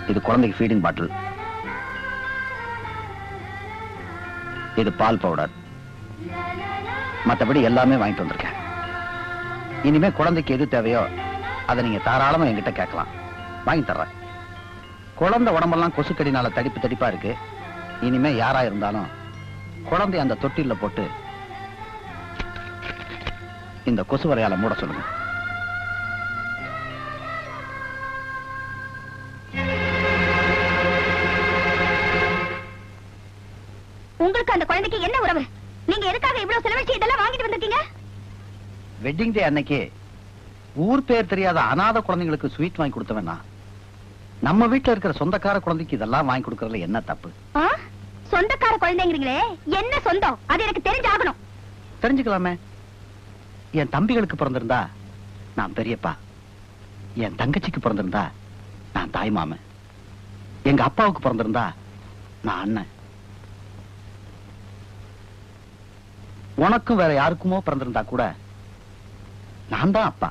இது குழந்தைக்கு feeding bottle இது பால் பவுடர் மத்தபடி எல்லாமே வாங்கிட்டு வந்திருக்கேன் இனிமே குழந்தைக்கு எது தேவையோ அதை நீங்க தாராளமா என்கிட்ட கேட்கலாம் வாங்கி தர்றேன் குழந்தை உடம்பெல்லாம் கொசுக்கடினால தடிப்பு தடிப்பா இருக்கு இனிமே யாரா இருந்தாலும் குழந்தை அந்த தொட்டில்ல போட்டு இந்த கொசு வரையால மூட சொல்லுங்க உங்களுக்கு அந்த குழந்தைக்கு என்ன உறவு நீங்க எதுக்காக இவ்வளவு செலவழிச்சு இதெல்லாம் வாங்கிட்டு வந்திருக்கீங்க வெட்டிங் டே அன்னைக்கு ஊர் பேர் தெரியாத அனாதை குழந்தைங்களுக்கு ஸ்வீட் வாங்கி கொடுத்தவனா நம்ம வீட்டுல இருக்கிற சொந்தக்கார குழந்தைக்கு இதெல்லாம் வாங்கி கொடுக்கறதுல என்ன தப்பு ஆ? சொந்தக்கார குழந்தைங்கிறீங்களே என்ன சொந்தம் அது எனக்கு தெரிஞ்சாகணும் தெரிஞ்சுக்கலாமே என் தம்பிகளுக்கு பிறந்திருந்தா நான் பெரியப்பா என் தங்கச்சிக்கு பிறந்திருந்தா நான் தாய் மாமன் எங்க அப்பாவுக்கு பிறந்திருந்தா நான் அண்ணன் உனக்கும் வேற யாருக்குமோ பிறந்திருந்தா கூட நான் தான் அப்பா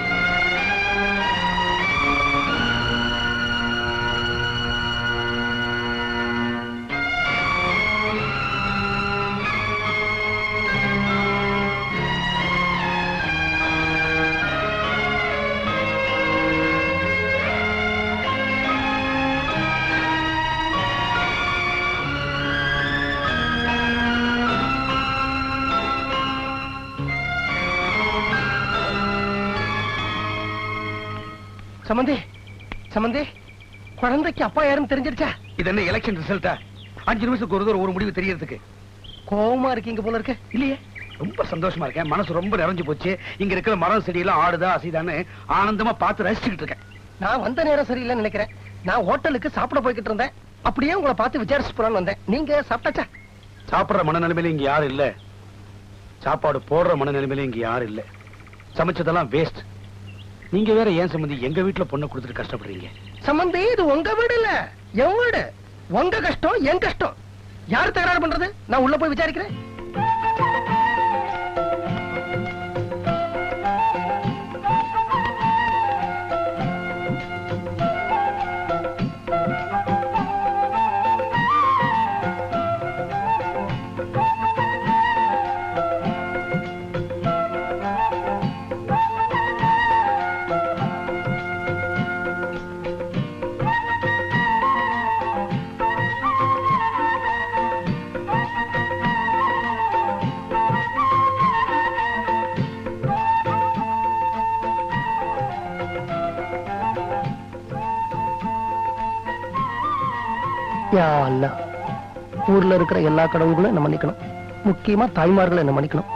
சமந்தி சமந்தி குழந்தைக்கு அப்பா யாருன்னு தெரிஞ்சிருச்சா இது என்ன எலெக்ஷன் ரிசல்ட்டா அஞ்சு நிமிஷத்துக்கு ஒரு தடவை ஒரு முடிவு தெரியறதுக்கு கோவமா இருக்கீங்க போல இருக்கு இல்லையே ரொம்ப சந்தோஷமா இருக்கேன் மனசு ரொம்ப நிறைஞ்சு போச்சு இங்க இருக்கிற மரம் செடியெல்லாம் ஆடுதா அசைதான்னு ஆனந்தமா பார்த்து ரசிச்சுக்கிட்டு இருக்கேன் நான் வந்த நேரம் சரியில்லைன்னு நினைக்கிறேன் நான் ஹோட்டலுக்கு சாப்பிட போய்கிட்டு இருந்தேன் அப்படியே உங்களை பார்த்து விசாரிச்சு போறான்னு வந்தேன் நீங்க சாப்பிட்டாச்சா சாப்பிடுற மனநிலைமையில இங்க யாரும் இல்ல சாப்பாடு போடுற மனநிலைமையில இங்க யாரும் இல்ல சமைச்சதெல்லாம் வேஸ்ட் நீங்க வேற ஏன் சம்பந்தி எங்க வீட்டுல பொண்ணை கொடுத்துட்டு கஷ்டப்படுறீங்க சம்பந்தி இது உங்க வீடு இல்ல என் வீடு உங்க கஷ்டம் என் கஷ்டம் யார் தகராறு பண்றது நான் உள்ள போய் விசாரிக்கிறேன் யா அல்லாஹ் ஊர்ல இருக்கிற எல்லா கடவுள்களும் என்ன மன்னிக்கணும் முக்கியமா தாய்மார்களை என்ன மன்னிக்கணும்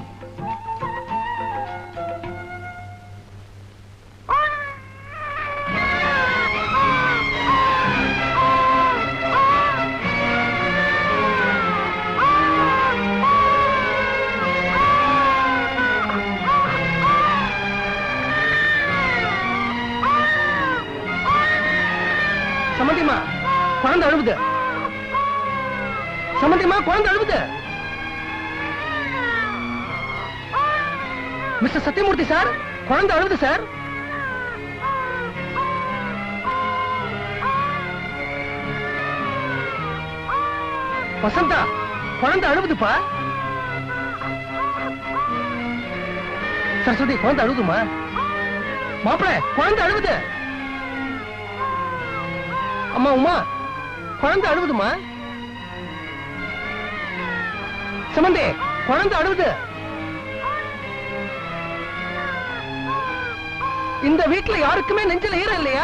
சம்மந்திமா குழந்தை அழுவுது சம்மந்திமா குழந்தை அழுவுது மிஸ்டர் சத்யமூர்த்தி சார் குழந்தை அழுவுது சார் வசந்தா குழந்தை அழுவுதுப்பா சரஸ்வதி குழந்தை அழுகுமா மாப்பிள குழந்தை அழுவுது அம்மா உமா குழந்தை அழுவுதுமா சமந்தே குழந்தை அழுவுது இந்த வீட்டுல யாருக்குமே நெஞ்சில ஈரம் இல்லையா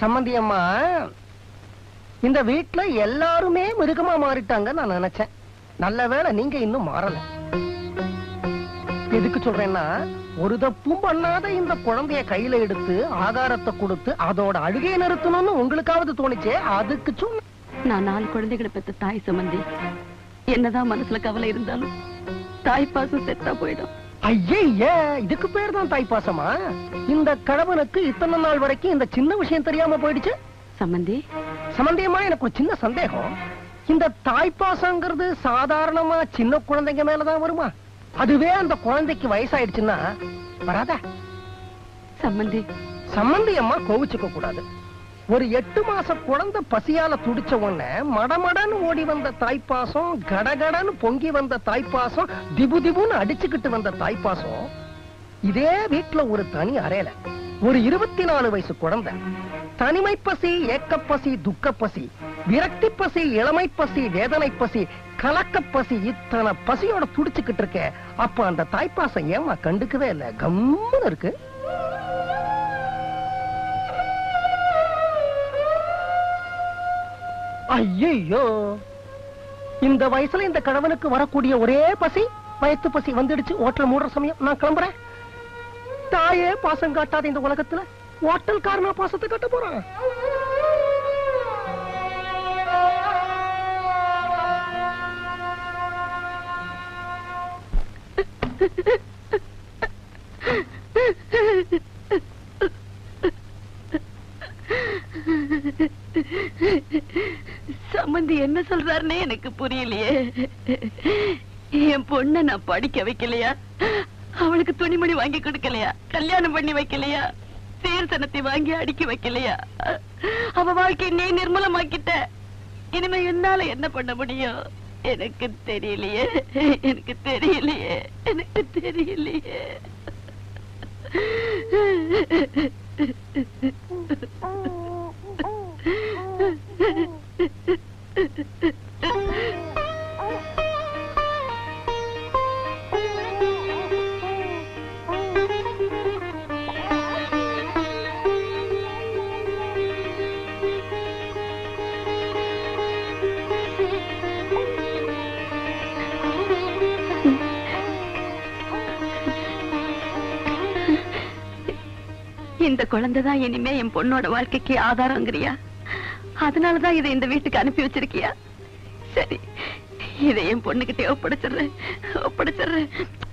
சம்மந்தி அம்மா இந்த வீட்ல எல்லாருமே மிருகமா மாறிட்டாங்க நான் நினைச்சேன் நல்ல வேளை நீங்க இன்னும் மாறல எதுக்கு சொல்றேன்னா ஒரு தப்பும் பண்ணாத இந்த குழந்தைய கையில எடுத்து ஆகாரத்தை கொடுத்து அதோட அழுகையை நிறுத்தணும்னு உங்களுக்காவது தோணுச்சே அதுக்கு சொன்ன நான் நாலு குழந்தைகளை பெத்த தாய் சுமந்தி என்னதான் மனசுல கவலை இருந்தாலும் தாய் பாசம் செத்தா போயிடும் ஐயே இதுக்கு பேர் தான் தாய் பாசமா இந்த கணவனுக்கு இத்தனை நாள் வரைக்கும் இந்த சின்ன விஷயம் தெரியாம போயிடுச்சு சம்மந்தி சம்பந்தியமா எனக்கு ஒரு சின்ன சந்தேகம் இந்த தாய்ப்பாசங்கிறது சாதாரணமா சின்ன குழந்தைங்க மேலதான் வருமா அதுவே அந்த குழந்தைக்கு வயசாயிடுச்சுன்னா வராதா சம்மந்தி சம்பந்தி அம்மா கோவிச்சுக்க கூடாது ஒரு எட்டு மாச குழந்தை பசியால துடிச்ச உடனே மடமடன்னு ஓடி வந்த தாய்ப்பாசம் கடகடன்னு பொங்கி வந்த தாய்ப்பாசம் திபு திபுன்னு அடிச்சுக்கிட்டு வந்த தாய்ப்பாசம் இதே வீட்டுல ஒரு தனி அறையில ஒரு இருபத்தி நாலு வயசு குழந்தை தனிமை பசி ஏக்கப்பசி துக்கப்பசி விரக்தி பசி இளமை பசி வேதனை பசி கலக்க பசி இத்தனை பசியோட துடிச்சுக்கிட்டு இருக்க அப்ப அந்த தாய்ப்பாசம் ஏமா கண்டுக்கவே இல்ல கம்முன்னு இருக்கு ஐயோ இந்த வயசுல இந்த கணவனுக்கு வரக்கூடிய ஒரே பசி வயத்து பசி வந்துடுச்சு ஓட்டல் மூடுற சமயம் நான் கிளம்புறேன் தாயே பாசம் காட்டாத இந்த உலகத்துல ஓட்டல் காரணா பாசத்தை கட்ட போறான் சம்மந்தி என்ன சொல்றாருன்னே எனக்கு புரியலையே என் பொண்ண நான் படிக்க வைக்கலையா அவளுக்கு துணிமணி வாங்கி கொடுக்கலையா கல்யாணம் பண்ணி வைக்கலையா சீர்தனத்தை வாங்கி அடுக்கி வைக்கலையா அவ வாழ்க்கை நீ நிர்மூலமாக்கிட்ட இனிமே என்னால என்ன பண்ண முடியும் எனக்கு தெரியலையே எனக்கு தெரியலையே எனக்கு தெரியலையே இந்த குழந்தைதான் இனிமே என் பொண்ணோட வாழ்க்கைக்கு ஆதாரங்கிறியா அதனாலதான் இதை இந்த வீட்டுக்கு அனுப்பி வச்சிருக்கியா சரி இதை என் பொண்ணுகிட்டே ஒப்படைச்சிடுறேன் ஒப்படைச்சிடுறேன்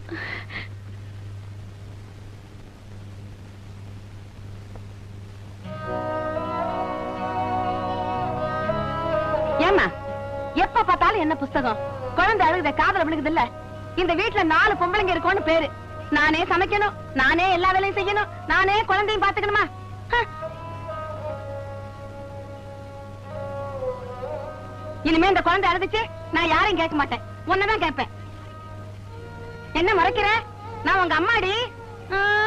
ஏமா எப்ப பார்த்தாலும் என்ன புஸ்தகம் குழந்தை அழுகுத காதல விழுகுது இல்ல இந்த வீட்டுல நாலு பொம்பளைங்க இருக்கோன்னு பேரு நானே சமைக்கணும் நானே எல்லா வேலையும் செய்யணும் நானே குழந்தையும் பாத்துக்கணுமா ஹ. இனிமே இந்த குழந்தை அழுதுச்சு நான் யாரையும் கேட்க மாட்டேன் உன்னதான் கேட்பேன் என்ன மறைக்கிற நான் உங்க அம்மாடி ஆ,